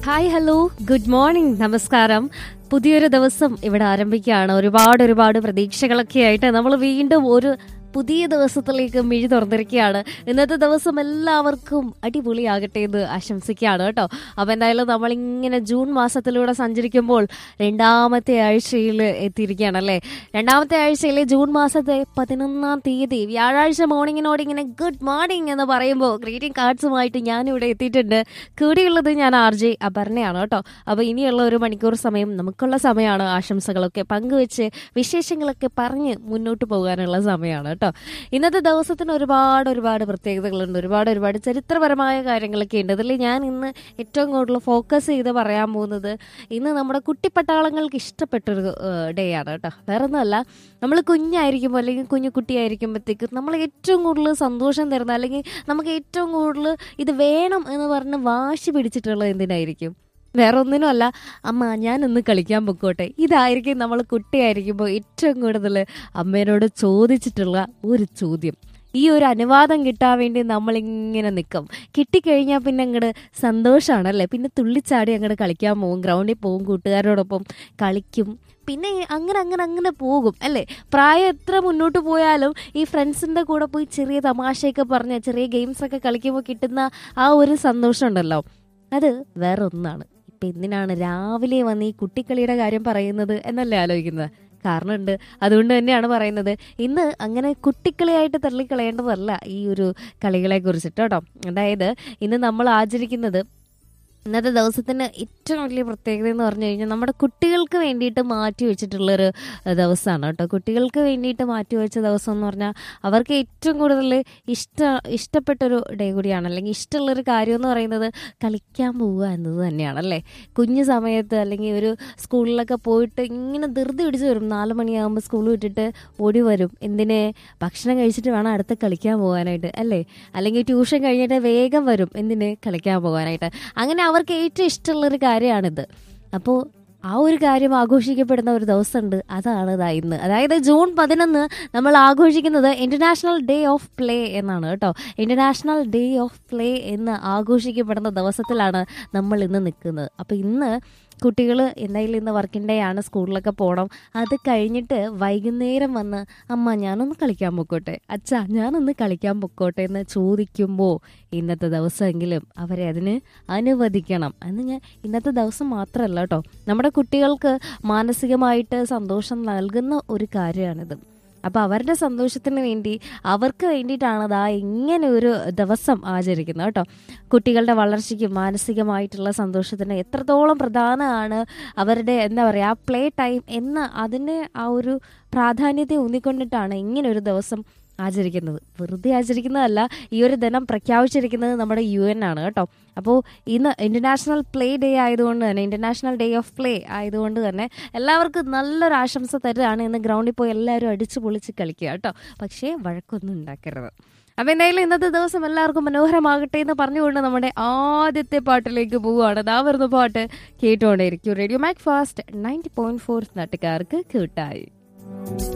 hi hello good morning നമസ്കാരം പുതിയൊരു ദിവസം ഇവിടെ ആരംഭിക്കുകയാണ് ഒരുപാട് ഒരുപാട് പ്രതീക്ഷകളൊക്കെ ആയിട്ട് നമ്മൾ വീണ്ടും ഒരു പുതിയ ദിവസത്തിലേക്ക് മിഴി തുറന്നിരിക്കുകയാണ് ഇന്നത്തെ ദിവസം എല്ലാവർക്കും അടിപൊളിയാകട്ടെ എന്ന് ആശംസിക്കുകയാണ് കേട്ടോ അപ്പൊ എന്തായാലും നമ്മളിങ്ങനെ ജൂൺ മാസത്തിലൂടെ സഞ്ചരിക്കുമ്പോൾ രണ്ടാമത്തെ ആഴ്ചയിൽ എത്തിയിരിക്കുകയാണ് അല്ലേ രണ്ടാമത്തെ ആഴ്ചയിലെ ജൂൺ മാസത്തെ പതിനൊന്നാം തീയതി വ്യാഴാഴ്ച മോർണിംഗിനോട് ഇങ്ങനെ ഗുഡ് മോർണിംഗ് എന്ന് പറയുമ്പോൾ ഗ്രീറ്റിംഗ് കാർഡ്സുമായിട്ട് ഞാനിവിടെ എത്തിയിട്ടുണ്ട് കൂടിയുള്ളത് ഞാൻ ആർ ജെ അപർണയാണ് കേട്ടോ അപ്പൊ ഇനിയുള്ള ഒരു മണിക്കൂർ സമയം നമുക്കുള്ള സമയമാണ് ആശംസകളൊക്കെ പങ്കുവെച്ച് വിശേഷങ്ങളൊക്കെ പറഞ്ഞ് മുന്നോട്ട് പോകാനുള്ള സമയമാണ് കേട്ടോ ഇന്നത്തെ ദിവസത്തിന് ഒരുപാട് ഒരുപാട് പ്രത്യേകതകളുണ്ട് ഒരുപാട് ഒരുപാട് ചരിത്രപരമായ കാര്യങ്ങളൊക്കെ ഉണ്ട് അതിൽ ഞാൻ ഇന്ന് ഏറ്റവും കൂടുതൽ ഫോക്കസ് ചെയ്ത് പറയാൻ പോകുന്നത് ഇന്ന് നമ്മുടെ കുട്ടിപ്പട്ടാളങ്ങൾക്ക് ഇഷ്ടപ്പെട്ടൊരു ഡേ ആണ് കേട്ടോ വേറെ ഒന്നുമല്ല നമ്മൾ കുഞ്ഞായിരിക്കുമ്പോൾ അല്ലെങ്കിൽ കുഞ്ഞു കുട്ടിയായിരിക്കുമ്പോഴത്തേക്ക് നമ്മൾ ഏറ്റവും കൂടുതൽ സന്തോഷം തരുന്ന അല്ലെങ്കിൽ നമുക്ക് ഏറ്റവും കൂടുതൽ ഇത് വേണം എന്ന് പറഞ്ഞ് വാശി പിടിച്ചിട്ടുള്ളത് എന്തിനായിരിക്കും വേറെ ഒന്നിനും അല്ല അമ്മ ഞാൻ ഇന്ന് കളിക്കാൻ പൊക്കോട്ടെ ഇതായിരിക്കും നമ്മൾ കുട്ടിയായിരിക്കുമ്പോൾ ഏറ്റവും കൂടുതൽ അമ്മേനോട് ചോദിച്ചിട്ടുള്ള ഒരു ചോദ്യം ഈ ഒരു അനുവാദം കിട്ടാൻ വേണ്ടി നമ്മളിങ്ങനെ നിൽക്കും കിട്ടിക്കഴിഞ്ഞാൽ പിന്നെ അങ്ങോട്ട് സന്തോഷമാണല്ലേ പിന്നെ തുള്ളിച്ചാടി അങ്ങോട്ട് കളിക്കാൻ പോകും ഗ്രൗണ്ടിൽ പോകും കൂട്ടുകാരോടൊപ്പം കളിക്കും പിന്നെ അങ്ങനെ അങ്ങനെ അങ്ങനെ പോകും അല്ലേ പ്രായം എത്ര മുന്നോട്ട് പോയാലും ഈ ഫ്രണ്ട്സിൻ്റെ കൂടെ പോയി ചെറിയ തമാശയൊക്കെ പറഞ്ഞ് ചെറിയ ഗെയിംസ് ഒക്കെ കളിക്കുമ്പോൾ കിട്ടുന്ന ആ ഒരു സന്തോഷം ഉണ്ടല്ലോ അത് വേറെ ഒന്നാണ് ഇപ്പം എന്തിനാണ് രാവിലെ വന്ന് ഈ കുട്ടിക്കളിയുടെ കാര്യം പറയുന്നത് എന്നല്ലേ ആലോചിക്കുന്നത് കാരണമുണ്ട് അതുകൊണ്ട് തന്നെയാണ് പറയുന്നത് ഇന്ന് അങ്ങനെ കുട്ടിക്കളിയായിട്ട് തള്ളിക്കളയേണ്ടതല്ല ഈ ഒരു കളികളെ കുറിച്ചിട്ട് കേട്ടോ അതായത് ഇന്ന് നമ്മൾ ആചരിക്കുന്നത് ഇന്നത്തെ ദിവസത്തിന് ഏറ്റവും വലിയ പ്രത്യേകത എന്ന് പറഞ്ഞു കഴിഞ്ഞാൽ നമ്മുടെ കുട്ടികൾക്ക് വേണ്ടിയിട്ട് മാറ്റി വെച്ചിട്ടുള്ളൊരു ദിവസമാണ് കേട്ടോ കുട്ടികൾക്ക് വേണ്ടിയിട്ട് മാറ്റി വെച്ച ദിവസം എന്ന് പറഞ്ഞാൽ അവർക്ക് ഏറ്റവും കൂടുതൽ ഇഷ്ട ഇഷ്ടപ്പെട്ടൊരു ഡേ കൂടിയാണ് അല്ലെങ്കിൽ ഇഷ്ടമുള്ളൊരു കാര്യം എന്ന് പറയുന്നത് കളിക്കാൻ പോവുക എന്നത് തന്നെയാണ് അല്ലേ കുഞ്ഞു സമയത്ത് അല്ലെങ്കിൽ ഒരു സ്കൂളിലൊക്കെ പോയിട്ട് ഇങ്ങനെ ധൃതി പിടിച്ച് വരും നാല് മണിയാകുമ്പോൾ സ്കൂൾ വിട്ടിട്ട് ഓടി വരും എന്തിനെ ഭക്ഷണം കഴിച്ചിട്ട് വേണം അടുത്ത് കളിക്കാൻ പോകാനായിട്ട് അല്ലേ അല്ലെങ്കിൽ ട്യൂഷൻ കഴിഞ്ഞിട്ട് വേഗം വരും എന്തിന് കളിക്കാൻ പോകാനായിട്ട് അങ്ങനെ അവർക്ക് ഏറ്റവും ഇഷ്ടമുള്ളൊരു കാര്യമാണിത് അപ്പോൾ ആ ഒരു കാര്യം ആഘോഷിക്കപ്പെടുന്ന ഒരു ദിവസമുണ്ട് അതാണ് ഇതാ ഇന്ന് അതായത് ജൂൺ പതിനൊന്ന് നമ്മൾ ആഘോഷിക്കുന്നത് ഇന്റർനാഷണൽ ഡേ ഓഫ് പ്ലേ എന്നാണ് കേട്ടോ ഇന്റർനാഷണൽ ഡേ ഓഫ് പ്ലേ എന്ന് ആഘോഷിക്കപ്പെടുന്ന ദിവസത്തിലാണ് നമ്മൾ ഇന്ന് നിൽക്കുന്നത് അപ്പോൾ ഇന്ന് കുട്ടികൾ എന്തായാലും ഇന്ന് വർക്കിംഗ് ഡേ ആണ് സ്കൂളിലൊക്കെ പോകണം അത് കഴിഞ്ഞിട്ട് വൈകുന്നേരം വന്ന് അമ്മ ഞാനൊന്ന് കളിക്കാൻ പൊക്കോട്ടെ അച്ഛാ ഞാനൊന്ന് കളിക്കാൻ പൊക്കോട്ടെ എന്ന് ചോദിക്കുമ്പോൾ ഇന്നത്തെ ദിവസമെങ്കിലും അവരെ അതിന് അനുവദിക്കണം എന്ന് ഞാൻ ഇന്നത്തെ ദിവസം മാത്രമല്ല കേട്ടോ നമ്മുടെ കുട്ടികൾക്ക് മാനസികമായിട്ട് സന്തോഷം നൽകുന്ന ഒരു കാര്യമാണിത് അപ്പോൾ അവരുടെ സന്തോഷത്തിന് വേണ്ടി അവർക്ക് വേണ്ടിയിട്ടാണ് അതാ ഇങ്ങനെ ഒരു ദിവസം ആചരിക്കുന്നത് കേട്ടോ കുട്ടികളുടെ വളർച്ചയ്ക്കും മാനസികമായിട്ടുള്ള സന്തോഷത്തിന് എത്രത്തോളം പ്രധാനമാണ് അവരുടെ എന്താ പറയുക ആ പ്ലേ ടൈം എന്ന അതിന് ആ ഒരു പ്രാധാന്യത്തെ ഊന്നിക്കൊണ്ടിട്ടാണ് ഇങ്ങനെ ഒരു ദിവസം ആചരിക്കുന്നത് വെറുതെ ആചരിക്കുന്നതല്ല ഈ ഒരു ദിനം പ്രഖ്യാപിച്ചിരിക്കുന്നത് നമ്മുടെ യു എൻ ആണ് കേട്ടോ അപ്പോൾ ഇന്ന് ഇന്റർനാഷണൽ പ്ലേ ഡേ ആയതുകൊണ്ട് തന്നെ ഇന്റർനാഷണൽ ഡേ ഓഫ് പ്ലേ ആയതുകൊണ്ട് തന്നെ എല്ലാവർക്കും നല്ലൊരു ആശംസ തരുകയാണ് ഇന്ന് ഗ്രൗണ്ടിൽ പോയി എല്ലാവരും അടിച്ചു പൊളിച്ച് കളിക്കുക കേട്ടോ പക്ഷേ വഴക്കൊന്നും ഉണ്ടാക്കരുത് അപ്പം എന്തായാലും ഇന്നത്തെ ദിവസം എല്ലാവർക്കും മനോഹരമാകട്ടെ എന്ന് പറഞ്ഞുകൊണ്ട് നമ്മുടെ ആദ്യത്തെ പാട്ടിലേക്ക് പോവുകയാണ് അതാ വരുന്ന പാട്ട് കേട്ടുകൊണ്ടേയിരിക്കും radio mac fast ninety point four നാട്ടുകാർക്ക് കൂട്ടായി